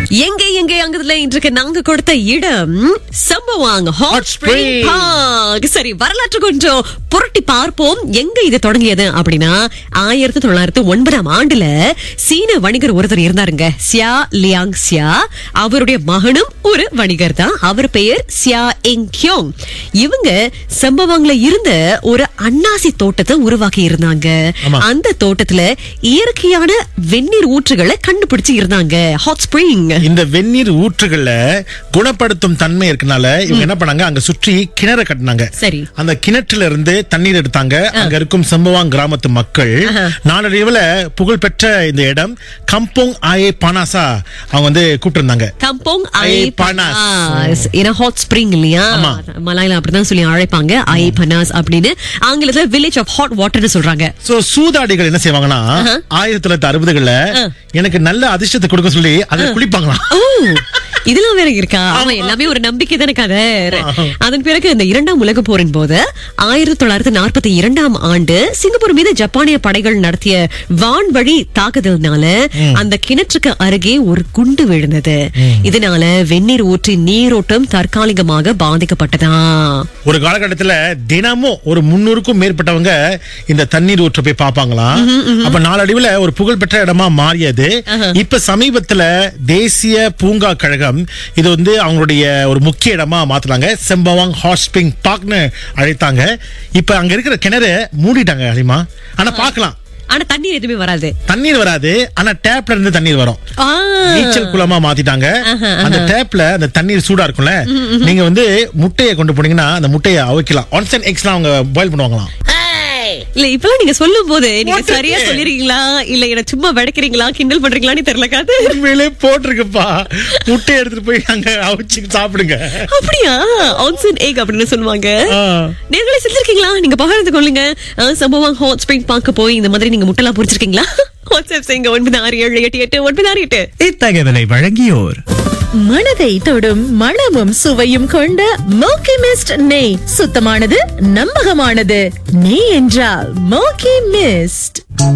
எங்க எங்க அங்கதுல இன்றைக்கு நாங்க கொடுத்த இடம் சம்பவாங் hot Hot spring Spring. Park சரி வரலாற்று கொஞ்சம் புரட்டி பார்ப்போம் எங்க இது தொடங்கியது அப்படின்னா ஆயிரத்தி தொள்ளாயிரத்தி ஒன்பதாம் ஆண்டுல சீன வணிகர் ஒருத்தர் இருந்தாருங்க சியா லியாங் சியா அவருடைய மகனும் ஒரு வணிகர் தான் அவர் பெயர் சியா எங் கியோங் இவங்க சம்பவாங்ல இருந்த ஒரு அன்னாசி தோட்டத்தை உருவாக்கி இருந்தாங்க ஆமா. அந்த தோட்டத்துல இயற்கையான வெந்நீர் ஊற்றுகளை கண்டுபிடிச்சு இருந்தாங்க ஹாட் ஸ்பிரிங் இந்த வெந்நீர் ஊற்றுகள்ல குணப்படுத்தும் தன்மை இருக்கனால இவங்க என்ன பண்ணாங்க அங்க சுற்றி கிணறு கட்டினாங்க சரி. அந்த கிணற்றுல இருந்து தண்ணீர் எடுத்தாங்க அங்க இருக்கும் சம்பவாங் கிராமத்து மக்கள் நாளடைவுல புகழ்பெற்ற இந்த இடம் கம்போங் ஆயே பனாசா அவங்க வந்து கூப்பிட்டு இருந்தாங்க கம்போங் ஐ ஐ பனாஸ். பனாஸ் ஏன்னா ஹாட் ஸ்பிரிங் இல்லையா ஆமா. மலாயில அப்படிதான் சொல்லி அழைப்பாங்க ஐ பனாஸ் அப்படின்னு ஆங்கிலத்துல வில்லேஜ் ஆஃப் ஹாட் வாட்டர்னு சொல்றாங்க சோ சூதாடிகள் என்ன செய்வாங்கன்னா ஆயிரத்தி தொள்ளாயிரத்தி அறுபதுகள்ல எனக்கு நல்ல அதிர்ஷ்டத்தை கொடுக்க சொல்லி அதை குளிப்பாங்களாம் ஓ இதெல்லாம் வேற இருக்கா ஆமா எல்லாமே ஒரு நம்பிக்கை தானே கதை அதன் பிறகு இந்த இரண்டாம் உலக போரின் போது ஆயிரத்தி தொள்ளாயிரத்தி நாற்பத்தி இரண்டாம் ஆண்டு சிங்கப்பூர் மீது ஜப்பானிய படைகள் நடத்திய வான்வழி தாக்குதல்னால அந்த கிணற்றுக்கு அருகே ஒரு குண்டு விழுந்தது இதனால வெந்நீர் ஊற்றி நீரோட்டம் தற்காலிகமாக பாதிக்கப்பட்டதா ஒரு காலகட்டத்துல தினமும் ஒரு முன்னூறுக்கும் மேற்பட்டவங்க இந்த தண்ணீர் ஊற்ற போய் பார்ப்பாங்களாம் அப்ப நாளடைவுல ஒரு புகழ்பெற்ற இடமா மாறியது இப்ப சமீபத்துல தேசிய பூங்கா கழகம் இது வந்து அவங்களுடைய ஒரு முக்கிய இடமா மாத்துறாங்க செம்பவாங் ஹாட் ஸ்பிரிங் பார்க்னு அழைத்தாங்க இப்ப அங்க இருக்கிற கிணறு மூடிட்டாங்க ஹலிமா ஆனா பார்க்கலாம் ஆனா தண்ணீர் எதுவுமே வராது தண்ணீர் வராது ஆனா டேப்ல இருந்து தண்ணீர் வரும் ஆ, நீச்சல் குளமா மாத்திட்டாங்க அந்த டேப்ல அந்த தண்ணீர் சூடா இருக்கும்ல நீங்க வந்து முட்டையை கொண்டு போனீங்கன்னா அந்த முட்டையை அவிக்கலாம் ஒன்ஸ் அண்ட் எக்ஸ்லாம் அவங்க பாயில் பண்ணுவாங்களாம் இல்ல இப்பெல்லாம் நீங்க சொல்லும் போது நீங்க What is சரியா it? சொல்லிருக்கீங்களா இல்ல என்ன சும்மா விடைக்கிறீங்களா கிண்டல் பண்றீங்களான்னு தெரியல காது உண்மையிலே போட்டிருக்குப்பா முட்டையை எடுத்துட்டு போய் அங்க அவிச்சு சாப்பிடுங்க அப்படியா ஆன்சன் எக் அப்படின்னு சொல்லுவாங்க ஆ. நேர்களை செஞ்சிருக்கீங்களா நீங்க பகிர்ந்து கொள்ளுங்க அஹ், சம்பவம் ஹாட் ஸ்பிரிங் பார்க்க போய் இந்த மாதிரி நீங்க முட்டெல்லாம் பொரிச்சிருக்கீங்களா வாட்ஸ்அப் செய்யுங்க ஒன்பது ஆறு ஏழு எட்டு எட்டு ஒன்பது ஆறு எட்டு இத்தகவலை வழங்கியோர் மனதை தொடும் மணமும் சுவையும் கொண்ட மோக்கி மிஸ்ட் நெய் சுத்தமானது நம்பகமானது நெய் என்றால் மோக்கி மிஸ்ட்